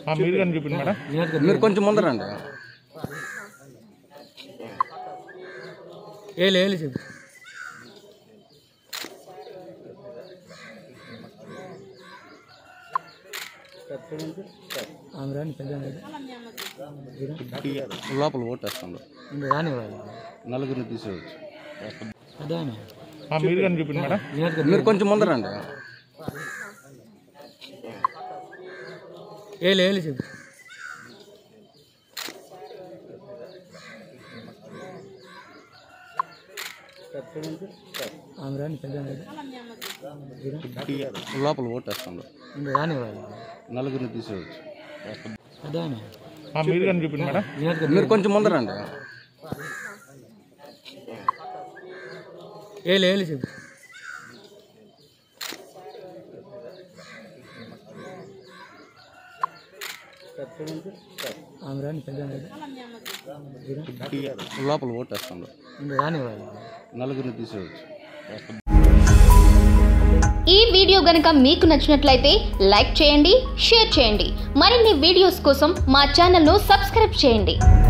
ఆ, మీరు కానీ చూపిండి మేడం మీరు కొంచెం ముందరండి ఏలు ఏలు చెప్పు ఆమె రాని పెద్ద లోపల ఓటేస్తాడు ఇంకా రాని వాళ్ళు నలుగురిని తీసేవచ్చు పెద్ద ఆమె ఆ, మీరు కానీ చూపిండి మేడం మీరు కొంచెం ముందరండి ఏలు ఏలు చెప్పు ఆమె రాని పెద్ద లోపల ఓటేస్తాడు ఇంకా రాని వాళ్ళు నలుగురిని తీసేవచ్చు పెద్ద ఆమె ఆ, మీరు కానీ చూపిండి మేడం మీరు కొంచెం ముందరండి ఏలు ఏలు చెప్పు ఆమె రాని పెద్ద లోపల ఓటేస్తాడు ఇంకా రాని వాళ్ళు నలుగురిని తీసేవచ్చు ఈ వీడియో గనుక మీకు నచ్చినట్లయితే లైక్ చేయండి షేర్ చేయండి మరిన్ని వీడియోస్ కోసం మా ఛానల్ను సబ్స్క్రైబ్ చేయండి